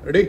Ready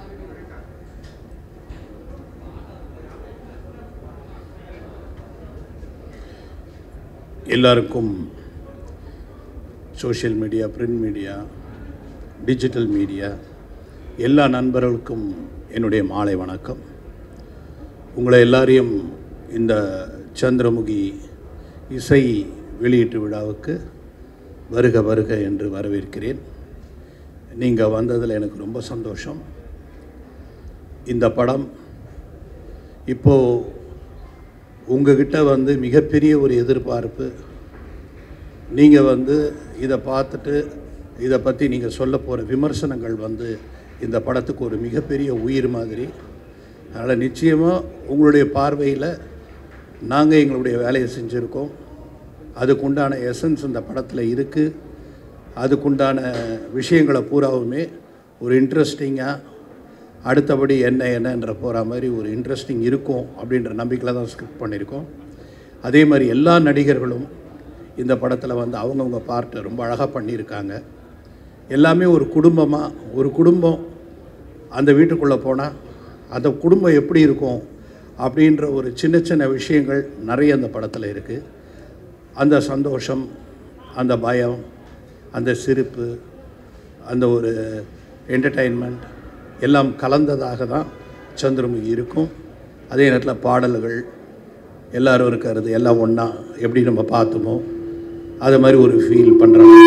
எல்லாருக்கும் social media print media digital media எல்லா நண்பர்களுக்கும் என்னுடைய மாலை வணக்கம் உங்களை எல்லாரையும் இந்த சந்திரமுகி இசை வெளியீட்டு விழாவுக்கு வருக வருக என்று வரவேற்கிறேன் நீங்கள் வந்ததில் எனக்கு ரொம்ப சந்தோஷம் இந்த படம் இப்போது உங்ககிட்ட வந்து மிகப்பெரிய ஒரு எதிர்பார்ப்பு நீங்கள் வந்து இதை பார்த்துட்டு இதை பற்றி நீங்கள் சொல்ல போகிற விமர்சனங்கள் வந்து இந்த படத்துக்கு ஒரு மிகப்பெரிய உயிர் மாதிரி அதனால் நிச்சயமாக உங்களுடைய பார்வையில் நாங்கள் எங்களுடைய வேலையை செஞ்சுருக்கோம் அதுக்குண்டான எசன்ஸ் இந்த படத்தில் இருக்குது அதுக்குண்டான விஷயங்களை பூராவுமே ஒரு இன்ட்ரெஸ்டிங்காக அடுத்தபடி என்ன என்னன்ற போகிற மாதிரி ஒரு இன்ட்ரெஸ்டிங் இருக்கும் அப்படின்ற நம்பிக்கையில் தான் ஸ்கிரிப்ட் பண்ணியிருக்கோம் அதே மாதிரி எல்லா நடிகர்களும் இந்த படத்தில் வந்து அவங்கவுங்க பார்ட்டை ரொம்ப அழகாக பண்ணியிருக்காங்க எல்லாமே ஒரு குடும்பமாக ஒரு குடும்பம் அந்த வீட்டுக்குள்ளே போனால் அந்த குடும்பம் எப்படி இருக்கும் அப்படின்ற ஒரு சின்ன சின்ன விஷயங்கள் நிறைய அந்த படத்தில் இருக்குது அந்த சந்தோஷம் அந்த பயம் அந்த சிரிப்பு அந்த ஒரு என்டர்டெயின்மெண்ட் எல்லாம் கலந்ததாக தான் சந்திரமுகி இருக்கும் அதே நேரத்தில் பாடல்கள் எல்லாரும் இருக்கிறது எல்லாம் ஒன்றா எப்படி நம்ம பார்த்தோமோ அது மாதிரி ஒரு ஃபீல் பண்ணுறாங்க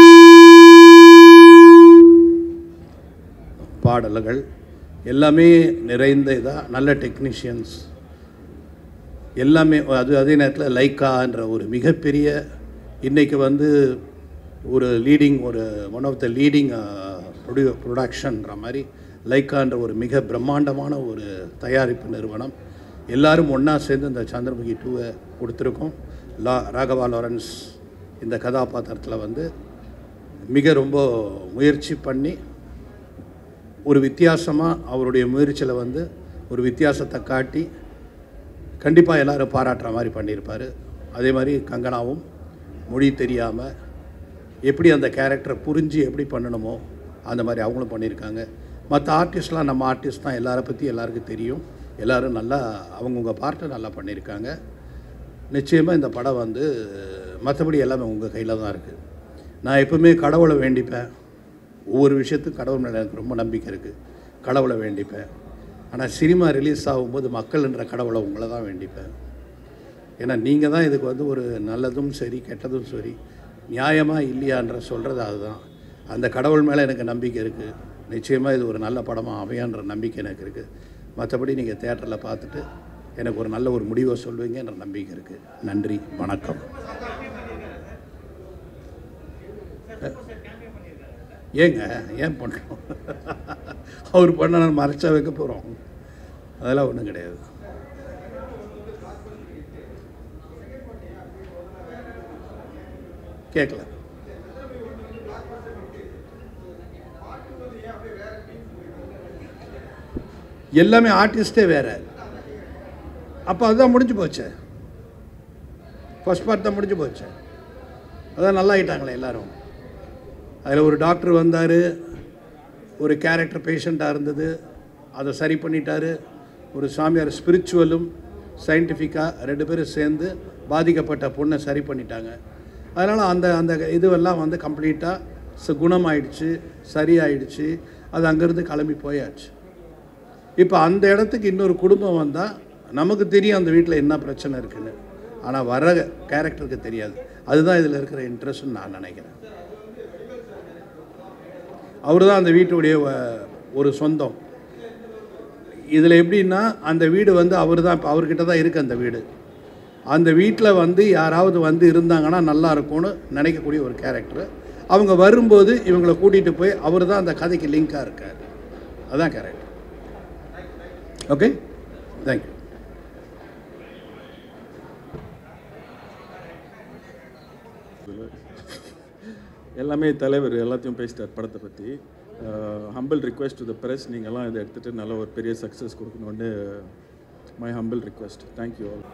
பாடல்கள் எல்லாமே நிறைந்த இதாக நல்ல டெக்னீஷியன்ஸ் எல்லாமே அது அதே நேரத்தில் லைக்கான்ற ஒரு மிகப்பெரிய இன்றைக்கி வந்து ஒரு லீடிங் ஒரு ஒன் ஆஃப் த லீடிங் ப்ரொடியூ ப்ரொடக்ஷன்ற மாதிரி லைக்கான்ற ஒரு மிக பிரம்மாண்டமான ஒரு தயாரிப்பு நிறுவனம் எல்லாரும் ஒன்றா சேர்ந்து இந்த சந்திரமுகி டூவை கொடுத்துருக்கோம் லா ராகவா லாரன்ஸ் இந்த கதாபாத்திரத்தில் வந்து மிக ரொம்ப முயற்சி பண்ணி ஒரு வித்தியாசமாக அவருடைய முயற்சியில் வந்து ஒரு வித்தியாசத்தை காட்டி கண்டிப்பாக எல்லாரும் பாராட்டுற மாதிரி பண்ணியிருப்பார் அதே மாதிரி கங்கனாவும் மொழி தெரியாமல் எப்படி அந்த கேரக்டரை புரிஞ்சு எப்படி பண்ணணுமோ அந்த மாதிரி அவங்களும் பண்ணியிருக்காங்க மற்ற ஆர்டிஸ்ட்லாம் நம்ம ஆர்டிஸ்ட் தான் எல்லாரை பற்றி எல்லாருக்கும் தெரியும் எல்லோரும் நல்லா அவங்கவுங்க பார்ட்டை நல்லா பண்ணியிருக்காங்க நிச்சயமாக இந்த படம் வந்து மற்றபடி எல்லாமே உங்கள் கையில் தான் இருக்குது நான் எப்பவுமே கடவுளை வேண்டிப்பேன் ஒவ்வொரு விஷயத்துக்கும் கடவுள் மேலே எனக்கு ரொம்ப நம்பிக்கை இருக்குது கடவுளை வேண்டிப்பேன் ஆனால் சினிமா ரிலீஸ் ஆகும்போது மக்கள்ன்ற கடவுளை உங்களை தான் வேண்டிப்பேன் ஏன்னா நீங்கள் தான் இதுக்கு வந்து ஒரு நல்லதும் சரி கெட்டதும் சரி நியாயமாக இல்லையான்ற சொல்கிறது அதுதான் அந்த கடவுள் மேலே எனக்கு நம்பிக்கை இருக்குது நிச்சயமாக இது ஒரு நல்ல படமாக அமையான்ற நம்பிக்கை எனக்கு இருக்குது மற்றபடி நீங்கள் தேட்டரில் பார்த்துட்டு எனக்கு ஒரு நல்ல ஒரு முடிவை சொல்வீங்கன்ற நம்பிக்கை இருக்குது நன்றி வணக்கம் ஏங்க ஏன் பண்ணுறோம் அவர் பண்ண நான் மறைச்சா வைக்க போகிறோம் அதெல்லாம் ஒன்றும் கிடையாது கேட்கல எல்லாமே ஆர்டிஸ்டே வேற அப்போ அதுதான் முடிஞ்சு போச்சு ஃபர்ஸ்ட் பார்ட் தான் முடிஞ்சு போச்சு அதான் நல்லா ஆயிட்டாங்களே எல்லாரும் அதில் ஒரு டாக்டர் வந்தார் ஒரு கேரக்டர் பேஷண்ட்டாக இருந்தது அதை சரி பண்ணிட்டாரு ஒரு சாமியார் ஸ்பிரிச்சுவலும் சயின்டிஃபிக்காக ரெண்டு பேரும் சேர்ந்து பாதிக்கப்பட்ட பொண்ணை சரி பண்ணிட்டாங்க அதனால் அந்த அந்த இதுவெல்லாம் வந்து கம்ப்ளீட்டாக குணமாயிடுச்சு சரியாயிடுச்சு அது அங்கேருந்து கிளம்பி போயாச்சு இப்போ அந்த இடத்துக்கு இன்னொரு குடும்பம் வந்தால் நமக்கு தெரியும் அந்த வீட்டில் என்ன பிரச்சனை இருக்குன்னு ஆனால் வர கேரக்டருக்கு தெரியாது அதுதான் இதில் இருக்கிற இன்ட்ரெஸ்ட்னு நான் நினைக்கிறேன் அவர் தான் அந்த வீட்டுடைய வ- ஒரு சொந்தம் இதில் எப்படின்னா அந்த வீடு வந்து அவர் தான் இப்போ அவர்கிட்ட தான் இருக்குது அந்த வீடு அந்த வீட்டில் வந்து யாராவது வந்து இருந்தாங்கன்னா நல்லா இருக்கும்னு நினைக்கக்கூடிய ஒரு கேரக்டர் அவங்க வரும்போது இவங்களை கூட்டிகிட்டு போய் அவர் தான் அந்த கதைக்கு லிங்காக இருக்கார் அதான் கேரக்டர் ஓகே தேங்க்யூ எல்லாமே தலைவர் எல்லாத்தையும் பேசிட்டார் படத்தை பற்றி humble request to the press நீங்கள்லாம் இதை எடுத்துகிட்டு நல்ல ஒரு பெரிய சக்ஸஸ் கொடுக்கணுன்னு my humble request thank you all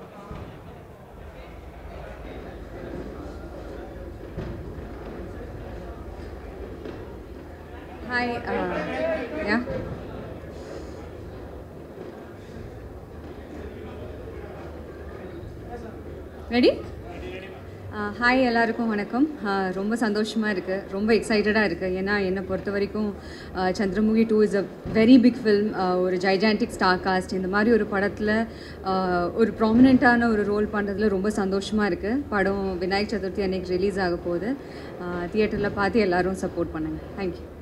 Hi, uh, yeah. Ready hi எல்லாருக்கும் வணக்கம் ஆஹ் ரொம்ப சந்தோஷமாக இருக்குது ரொம்ப எக்ஸைட்டடாக இருக்குது ஏன்னா என்னை பொறுத்த வரைக்கும் ஆஹ் Chandramukhi two is a very big film ஒரு ஜைஜான்டிக் ஸ்டார் காஸ்ட் இந்த மாதிரி ஒரு படத்தில் ஒரு ப்ராமினெண்ட்டான ஒரு ரோல் பண்ணுறதுல ரொம்ப சந்தோஷமாக இருக்குது படம் விநாயக் சதுர்த்தி அன்னைக்கு ரிலீஸ் ஆக போகுது தியேட்டரில் பார்த்து எல்லாரும் சப்போர்ட் பண்ணுங்கள் தேங்க்யூ